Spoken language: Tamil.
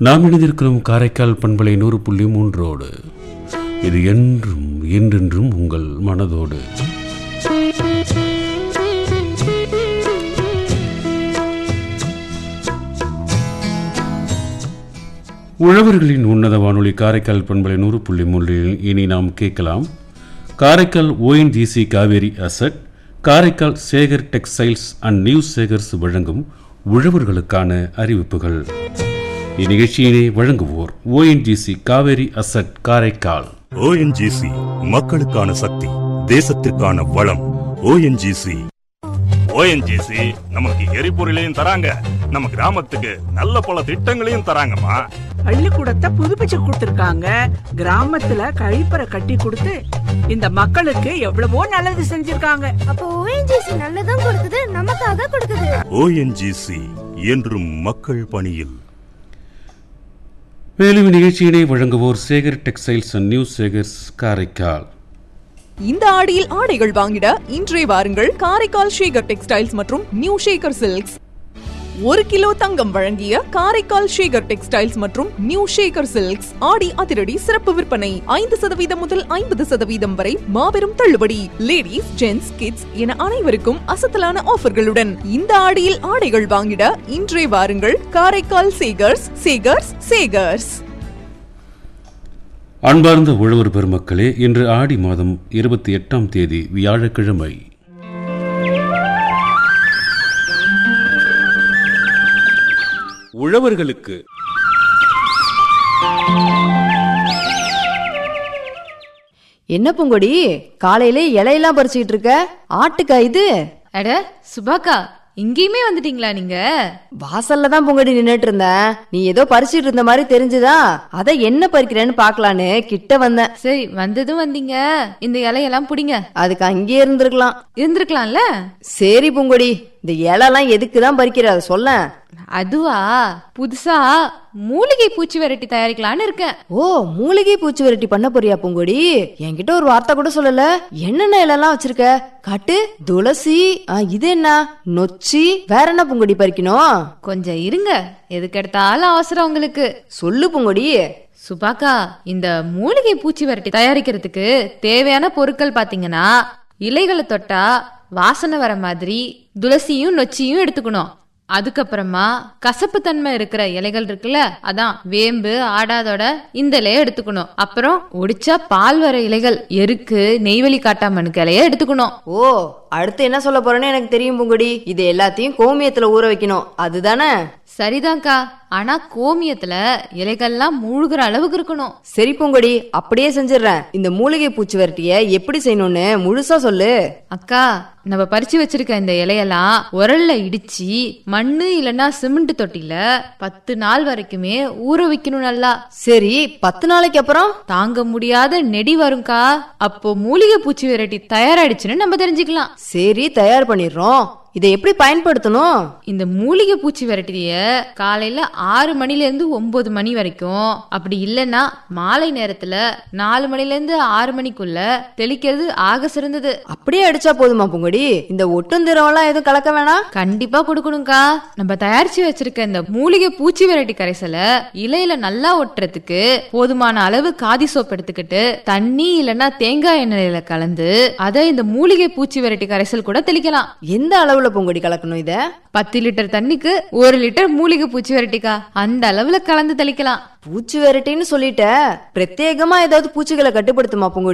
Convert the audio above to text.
நாம் இணைந்திருக்கிறோம் காரைக்கால் பண்பலை நூறு புள்ளி மூன்றோடு இது என்றும் என்றென்றும் உங்கள் மனதோடு உழவர்களின் உன்னத வானொலி காரைக்கால் பண்பலை நூறு புள்ளி மூன்றில் இனி நாம் கேட்கலாம் Karaikal ONGC Cauvery asset Karaikal Sekar textiles and news Sekars வழங்கும் உழவர்களுக்கான அறிவிப்புகள் இந்நிகழ்ச்சியினை வழங்குவோர் ONGC Cauvery asset Karaikal ONGC மக்களுக்கான சக்தி தேசத்திற்கான வளம் ஓஎன்ஜிசி ஓஎன்ஜிசி நமக்கு எரிபொருளையும் தராங்க நம்ம கிராமத்துக்கு நல்ல பல திட்டங்களையும் தராங்கம்மா பள்ளிக்கூடத்தை புதுப்பிச்சு கொடுத்திருக்காங்க கிராமத்துல கழிப்பறை கட்டி கொடுத்து இந்த மக்களுக்கு எவ்வளவோ நல்லது செஞ்சிருக்காங்க அப்போ ஓஎன்ஜிசி நல்லதும் கொடுக்குது நமக்காக கொடுக்குது ஓஎன்ஜிசி என்றும் மக்கள் பணியில் மேலும் இந்நிகழ்ச்சியினை வழங்குவோர் Sekar textiles and news Sekars Karaikal இந்த ஆடியில் ஆடைகள் வாங்கிட இன்றே வாருங்கள் காரைக்கால் ஷேகர் டெக்ஸ்டைல்ஸ் மற்றும் நியூ ஷேகர் சில்க்ஸ் ஒரு கிலோ தங்கம் வழங்கிய காரைக்கால் ஷேகர் டெக்ஸ்டைல்ஸ் மற்றும் நியூ ஷேகர் சில்க்ஸ் ஆடி அதிரடி சிறப்பு விற்பனை ஐந்து சதவீதம் முதல் ஐம்பது சதவீதம் வரை மாபெரும் தள்ளுபடி லேடிஸ் ஜென்ட்ஸ் கிட்ஸ் என அனைவருக்கும் அசத்தலான ஆஃபர்களுடன் இந்த ஆடியில் ஆடைகள் வாங்கிட இன்றே வாருங்கள் காரைக்கால் சேகர்ஸ் சேகர்ஸ் சேகர்ஸ் அன்பார்ந்த உழவர் பெருமக்களே இன்று ஆடி மாதம் இருபத்தி எட்டாம் தேதி வியாழக்கிழமை உழவர்களுக்கு என்ன பூங்கொடி காலையில இலையெல்லாம் பறிச்சுக்கிட்டு இருக்க ஆட்டுக்கா இது அட சுபாக்கா இங்கேயுமே வந்துட்டீங்களா நீங்க வாசல்ல தான் பூங்கொடி நின்னுட்டு இருந்தேன் நீ ஏதோ பறிச்சுட்டு இருந்த மாதிரி தெரிஞ்சுதா அத என்ன பறிக்கிறேன்னு பாக்கலான்னு கிட்ட வந்தேன் சரி வந்ததும் வந்தீங்க இந்த இலையெல்லாம் புடிங்க அதுக்கு அங்கேயே இருந்திருக்கலாம் இருந்திருக்கலாம்ல சரி பூங்கொடி இந்த இலைலாம் எதுக்கு தான் பறிக்கிற அதை சொல்ல அதுவா புதுசா மூலிகை பூச்சி விரட்டி தயாரிக்கலான்னு இருக்கேன் ஓ மூலிகை பூச்சி விரட்டி பண்ண போறியா பூங்கொடி என்கிட்ட ஒரு வார்த்தை கூட சொல்லல என்னென்ன இலைலாம் வச்சிருக்க காட்டு துளசி ஆ, இது என்ன நொச்சி வேற என்ன பூங்கொடி பறிக்கணும் கொஞ்சம் இருங்க எதுக்கு எடுத்தாலும் அவசரம் உங்களுக்கு சொல்லு பூங்கொடி சுபாக்கா இந்த மூலிகை பூச்சி விரட்டி தயாரிக்கிறதுக்கு தேவையான பொருட்கள் பாத்தீங்கன்னா இலைகளை தொட்டா வாசனை வர மாதிரி துளசியும் நொச்சியும் எடுத்துக்கணும் அதுக்கப்புறமா கசப்பு தன்மை இருக்கிற இலைகள் இருக்குல்ல அதான் வேம்பு ஆடாதோட இந்த இலைய எடுத்துக்கணும் அப்புறம் ஒடிச்சா பால் வர இலைகள் எருக்கு நெய்வேலி காட்டாமனுக்கு இலைய எடுத்துக்கணும் ஓ அடுத்து என்ன சொல்ல போறேன்னு எனக்கு தெரியும் பூங்கொடி இது எல்லாத்தையும் கோமியத்துல ஊற வைக்கணும் அதுதானே சரிதான்க்கா ஆனா கோமியத்துல இலைகள்லாம் மூழ்கிற அளவுக்கு இருக்கணும் சரி பூங்கொடி அப்படியே செஞ்சிடுறேன் இந்த மூலிகை பூச்சி விரட்டிய எப்படி செய்யணும்னு முழுசா சொல்லு அக்கா நம்ம பறிச்சு வச்சிருக்க இந்த இலையெல்லாம் உரல்ல இடிச்சு மண்ணு இல்லனா சிமெண்ட் தொட்டில பத்து நாள் வரைக்குமே ஊற வைக்கணும் நல்லா சரி பத்து நாளைக்கு அப்புறம் தாங்க முடியாத நெடி வரும்க்கா அப்போ மூலிகை பூச்சி விரட்டி தயாராயிடுச்சுன்னு நம்ம தெரிஞ்சுக்கலாம் சரி தயார் பண்ணிடுறோம் இதை எப்படி பயன்படுத்தணும் இந்த மூலிகை பூச்சி விரட்டிய காலையில ஆறு மணில இருந்து ஒன்பது மணி வரைக்கும் அப்படி இல்லைன்னா மாலை நேரத்துல நாலு மணில இருந்து ஆறு மணிக்குள்ள தெளிக்கிறது ஆக சிறந்தது அப்படியே அடிச்சா போதுமா பூங்கொடி இந்த ஒட்டுந்திரம்லாம் எதுவும் கலக்க வேணாம் கண்டிப்பா கொடுக்கணும்க்கா நம்ம தயாரிச்சு வச்சிருக்க இந்த மூலிகை பூச்சி வெரைட்டி கரைசலை இலையில நல்லா ஒட்டுறதுக்கு போதுமான அளவு காதி சோப்பு எடுத்துக்கிட்டு தண்ணி இல்லைன்னா தேங்காய் எண்ணெயில கலந்து அதை இந்த மூலிகை பூச்சி வெரைட்டி கரைசல் கூட தெளிக்கலாம் எந்த அளவுல பூங்கொடி கலக்கணும் இத பத்து லிட்டர் தண்ணிக்கு ஒரு லிட்டர் மூலிகை பூச்சி வெரைட்டிக்கா அந்த அளவுல கலந்து தெளிக்கலாம் பூச்சி விரட்டின்னு சொல்லிட்ட பிரத்யேகமா ஏதாவது பூச்சிகளை கட்டுப்படுத்துமா பூங்கொடி